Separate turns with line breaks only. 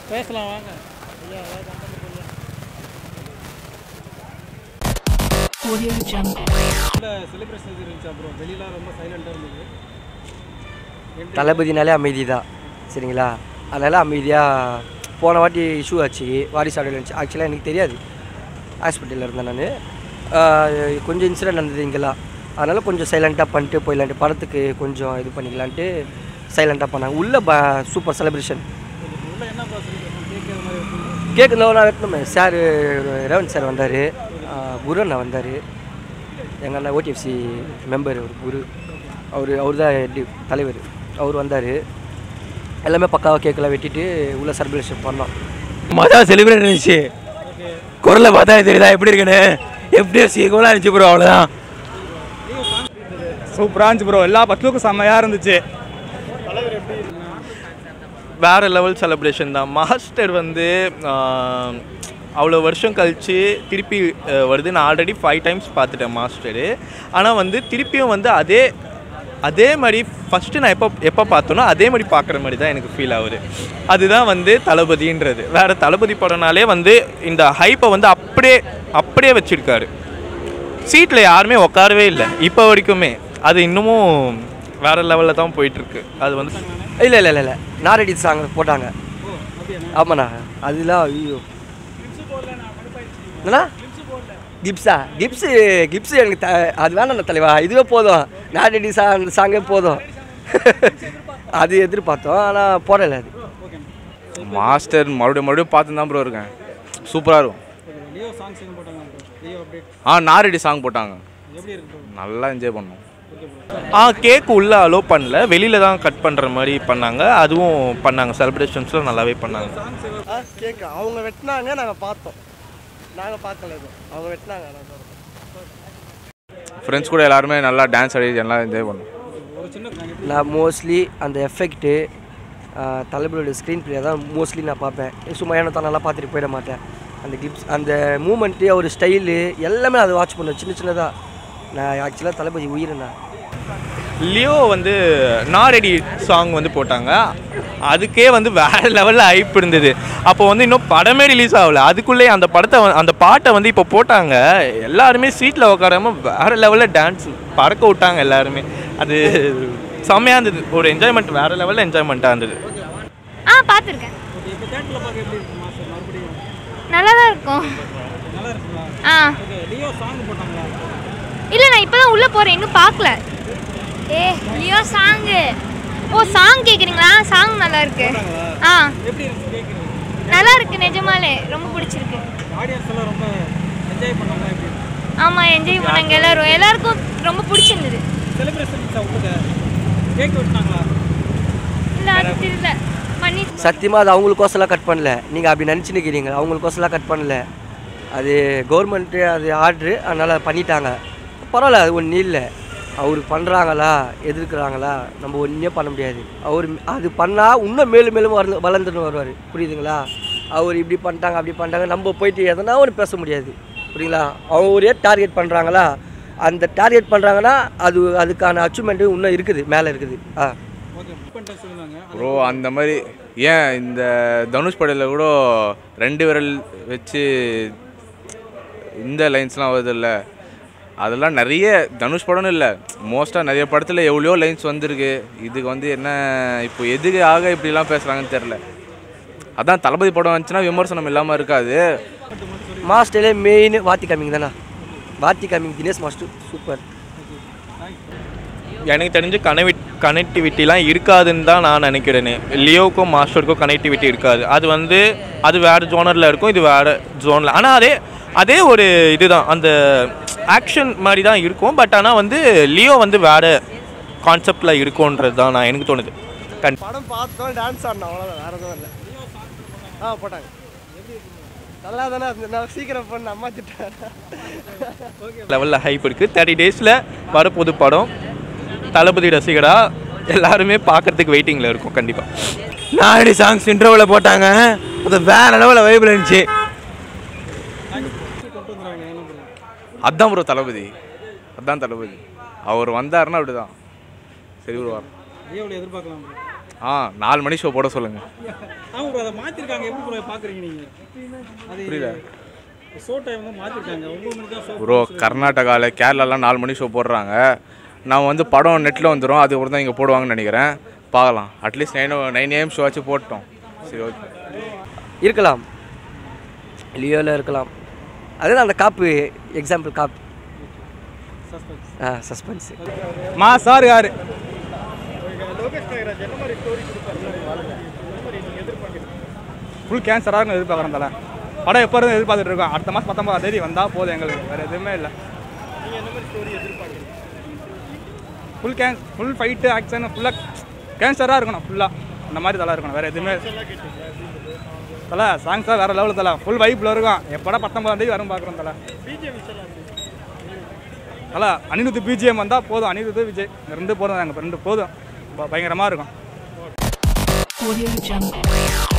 பேசலாம் வாங்க ஐயா ஏதாவது content சொல்லுங்க.
Audio Jungle.
இந்த செலிப்ரேஷன் இருந்துச்சு அப்புறம் வெளியெலாம் ரொம்ப சைலண்டாக இருந்தது Entry-
தளபதினாலே அமைதி தான் சரிங்களா அதனால் அமைதியாக போன வாட்டி இஷ்யூ ஆச்சு வாரிசு ஆடியோ இருந்துச்சு ஆக்சுவலாக எனக்கு தெரியாது ஹாஸ்பிட்டலில் இருந்தேன் நான் கொஞ்சம் இன்சிடென்ட் நடந்தது இங்கெல்லாம் அதனால் கொஞ்சம் சைலண்ட்டாக பண்ணிட்டு போயிடலான்ட்டு படத்துக்கு கொஞ்சம் இது பண்ணிக்கலான்ட்டு சைலண்ட்டாக பண்ணாங்க உள்ளே ப சூப்பர் செலிப்ரேஷன்
உள்ள என்ன ப்ரோ செலிப்ரேஷன் கேட்குற மாதிரி இருக்கும்
கேக்கு இந்த நான் வெட்டணுமே சார் ரேவந்த் சார் வந்தார் குரு அண்ணா வந்தார் எங்கள் அண்ணா ஓடிஎஃப்சி மெம்பர் ஒரு குரு அவர் அவர் தான் ஹெட் தலைவர் அவர் வந்தார் எல்லாமே பக்காவாக கேக்கெல்லாம் வெட்டிட்டு உள்ள செலிப்ரேஷன் பண்ணோம்
மொதல் செலிப்ரேட் இருந்துச்சு குரலை பார்த்தா தெரியுதா எப்படி இருக்குன்னு எப்படி சீக்கிரம் இருந்துச்சு ப்ரோ அவ்வளோதான்
சூப்பராக இருந்துச்சு ப்ரோ எல்லா பக்தலுக்கும் செம்மையாக இருந்துச்சு
வேறு லெவல் செலிப்ரேஷன் தான் மாஸ்டர் வந்து ஆஹ், அவ்வளோ வருஷம் கழித்து திருப்பி அஹ், வருது நான் ஆல்ரெடி ஃபைவ் டைம்ஸ் பார்த்துட்டேன் மாஸ்டரு ஆனால் வந்து திருப்பியும் வந்து அதே அதே மாதிரி ஃபஸ்ட்டு நான் எப்போ எப்போ பார்த்தோனோ அதே மாதிரி பார்க்குற மாதிரி தான் எனக்கு ஃபீல் ஆகுது அதுதான் வந்து தளபதின்றது வேறு தளபதி படம்னாலே வந்து இந்த ஹைப்பை வந்து அப்படியே அப்படியே வச்சுருக்காரு சீட்டில் யாருமே உட்காரவே இல்லை இப்போ வரைக்குமே அது இன்னமும் வேறு லெவலில் தான் போயிட்டுருக்கு அது வந்து
இல்லை இல்லை இல்லை இல்லை நாரடி சாங் போட்டாங்க ஆமாண்ணா அதெல்லாம் ஐயோ என்னண்ணா கிப்ஸா கிப்ஸு கிப்ஸு எனக்கு த அது வேணாம் தலைவா இதுவே போதும் நாரடி சா அந்த சாங்கே போதும் அது எதிர்பார்த்தோம் ஆனால் போடலை அது
மாஸ்டர் மறுபடியும் மறுபடியும் பார்த்து தான் ப்ரோ இருக்கேன் சூப்பராக இருக்கும்
லியோ சாங்ஸ் எங்கே போட்டாங்க bro? லியோ அப்டேட்
ஆ நாரடி சாங் போட்டாங்க
எப்படி இருக்கு bro?
நல்லா என்ஜாய் பண்ணோம்
ஆ கேக் உள்ளே அலோவ் பண்ணல வெளியில் தான் கட் பண்ணுற மாதிரி பண்ணாங்க அதுவும் பண்ணாங்க செலிப்ரேஷன்ஸில் நல்லாவே பண்ணாங்க
ஆ கேட்க அவங்க வெட்டினாங்க நாங்கள் பார்த்தோம் நாங்கள் பார்க்கல எதுவும் அவங்க வெட்டினாங்க
ஃப்ரெண்ட்ஸ் கூட எல்லாருமே நல்லா டான்ஸ் ஆடி எல்லாம் என்ஜாய் பண்ணோம்
ஒரு சின்ன prank.
நான் மோஸ்ட்லி அந்த எஃபெக்ட்டு தலைவரோட ஸ்க்ரீன் ப்ளே தான் மோஸ்ட்லி நான் பார்ப்பேன் சும்மா ஏனத்தான் பார்த்துட்டு போயிட மாட்டேன் அந்த கிப்ஸ் அந்த மூமெண்ட்டு அவர் ஸ்டைலு எல்லாமே அதை வாட்ச் பண்ணுவேன் சின்ன சின்னதாக நான் ஆக்சுவலாக தளபதி உயிரினேன்
லியோ வந்து நாரெடி சாங் வந்து போட்டாங்க அதுக்கே வந்து வேற லெவலில் ஹைப் இருந்தது அப்போ வந்து இன்னும் படமே ரிலீஸ் ஆகல அதுக்குள்ளேயே அந்த படத்தை வந்து- அந்த பாட்டை வந்து இப்போ போட்டாங்க எல்லாருமே சீட்டில் உட்காராம வேற லெவலில் டான்ஸ் பறக்க விட்டாங்க எல்லாருமே அது செம்மையாக இருந்தது ஒரு என்ஜாய்மெண்ட் வேற லெவலில் என்ஜாய்மெண்ட்டாக இருந்தது
ஆ பார்த்துருக்கேன்
ஓகே இப்போ தேட்டரில் பார்க்க எப்படி இருக்கு மாஸ்டர் மறுபடியும்
நல்லா தான் இருக்கும்
நல்லா இருக்குங்களா
ஆ
ஓகே லியோ சாங் போட்டாங்களா
இல்லை நான் இப்போ தான் உள்ளே போகிறேன் இன்னும் பார்க்கல ஏ லியோ சாங்கு ஓ சாங் கேட்குறீங்களா சாங் நல்லா இருக்கு ஆ
எப்படி இருக்கு கேட்குறது
நல்லா இருக்கு நிஜமாலே ரொம்ப பிடிச்சிருக்கு
ஆடியன்ஸ் எல்லாம் ரொம்ப என்ஜாய் பண்ணாங்க எப்படி
ஆமாம் என்ஜாய் பண்ணாங்க எல்லாரும் எல்லாருக்கும் ரொம்ப பிடிச்சிருந்தது
செலிப்ரேஷன் உங்களுக்கு கேக் வெட்டினாங்களா
இல்லை அது தெரியல பண்ணி
சத்தியமாக அது அவங்களுக்கோசலாம் கட் பண்ணல நீங்கள் அப்படி நினச்சி நிற்கிறீங்க அவங்களுக்கோசலாம் கட் பண்ணல அது கவர்மெண்ட்டு அது ஆர்ட்ரு அதனால் பண்ணிட்டாங்க பரவாயில்ல அது ஒன்றும் இல்லை அவர் பண்ணுறாங்களா எதிர்க்கிறாங்களா நம்ம ஒன்றுமே பண்ண முடியாது அவர் அது பண்ணால் இன்னும் மேலும் மேலும் வளர்ந்து வளர்ந்துட்டு வருவார் புரியுதுங்களா அவர் இப்படி பண்ணிட்டாங்க அப்படி பண்ணிட்டாங்க நம்ம போயிட்டு எதனா ஒன்று பேச முடியாது புரியுங்களா அவங்க ஒரே டார்கெட் பண்ணுறாங்களா அந்த டார்கெட் பண்ணுறாங்கன்னா அது அதுக்கான அச்சீவ்மெண்ட்டு இன்னும் இருக்குது மேலே இருக்குது ஆ
ஓகே புக் பண்ணிட்டு சொல்லுவாங்க
ப்ரோ அந்த மாதிரி ஏன் இந்த தனுஷ் படையில் கூட ரெண்டு விரல் வச்சு இந்த லைன்ஸ்லாம் வருது இல்லை அதெல்லாம் நிறைய தனுஷ் படம்னு இல்லை மோஸ்ட்டாக நிறைய படத்தில் எவ்வளோ லைன்ஸ் வந்திருக்கு இதுக்கு வந்து என்ன இப்போ எதுக்காக இப்படிலாம் பேசுகிறாங்கன்னு தெரில அதான் தளபதி படம் வந்துச்சுன்னா விமர்சனம் இல்லாமல் இருக்காது
மாஸ்டர்லே மெயின் வாத்தி காமிங் தானே வாத்தி காமிங் தினேஷ் மாஸ்டர் சூப்பர்
எனக்கு தெரிஞ்சு கனெக்ட் கனெக்டிவிட்டிலாம் இருக்காதுன்னு தான் நான் நினைக்கிறேனே லியோவுக்கும் மாஸ்டருக்கும் கனெக்டிவிட்டி இருக்காது அது வந்து அது வேறு ஜோனரில் இருக்கும் இது வேறு ஜோனில் ஆனால் அதே அதே ஒரு இதுதான் அந்த ஆக்ஷன் மாதிரி தான் இருக்கும் பட் ஆனால் வந்து லியோ வந்து வேறு கான்செப்டில் இருக்கும்ன்றது தான் நான் எனக்கு தோணுது கண்
படம் பார்த்தோம் டான்ஸ் ஆடணும் அவ்வளோதான் வேறு எதுவும் இல்லை ஆ போட்டாங்க நல்லா தானே நான் சீக்கிரம் பண்ண அம்மா திட்டேன்
லெவலில் ஹைப் இருக்குது தேர்ட்டி டேஸில் வரப்போது படம் தளபதி ரசிகரா எல்லாருமே பார்க்கறதுக்கு வெயிட்டிங்கில் இருக்கும் கண்டிப்பாக
நாரடி சாங்ஸ் இன்டர்வலில் போட்டாங்க அது வேற லெவலில் வைபிள் இருந்துச்சு
கொண்டு வந்துடுறாங்க என்ன பண்ணுறது
அதான் ப்ரோ தளபதி அதான் தளபதி அவர் வந்தாருன்னா அப்படிதான் சரி வருவார்
லியோவில் எதிர்பார்க்கலாம் bro.
ஆ நாலு மணி ஷோ போட சொல்லுங்கள்
ஆமாம் ப்ரோ அதை மாற்றிருக்காங்க எப்படி ப்ரோ பார்க்குறீங்க நீங்கள் அது
புரியல.
ஷோ டைம் தான் மாற்றிருக்காங்க ஒம்பது மணிக்கு தான் ஷோ
ப்ரோ கர்நாடகாவில் கேரளாலாம் நாலு மணி ஷோ போடுறாங்க நான் வந்து படம் நெட்டில் வந்துடும் அது தான் இங்கே போடுவாங்கன்னு நினைக்கிறேன் பார்க்கலாம் at least nine nine AM show ஆச்சு போட்டோம் சரி ஓகே
இருக்கலாம் லியோவில் இருக்கலாம் அதுதான் அந்த காப்பு எக்ஸாம்பிள் காப்பு ஆ சஸ்பென்ஸு
மா சார் யாரு ஃபுல் கேன்சராக இருக்கும் எதிர்பார்க்குறேன் தலை படம் எப்போ இருந்து எதிர்பார்த்துட்டு இருக்கோம் அடுத்த மாதம் பத்தொம்பதாம் தேதி வந்தால் போதும் எங்களுக்கு வேறு எதுவுமே இல்லை ஃபுல் கேன் ஃபுல் ஃபைட்டு ஆக்ஷன் ஃபுல்லாக கேன்சராக இருக்கணும் ஃபுல்லாக அந்த மாதிரி தலை இருக்கணும் வேறு எதுவுமே தலை சாங்ஸாக வேறு லெவலில் தலை ஃபுல் வைப்பில் இருக்கும் எப்படா பத்தொம்பதாம் தேதி வரும் பார்க்குறோம் தலை தலை அனிருத் பிஜிஎம் வந்தால் போதும் அனிருத் விஜய் இந்த ரெண்டு போதும் எங்கள் ரெண்டு போதும் ப- பயங்கரமாக இருக்கும்
Audio Jungle.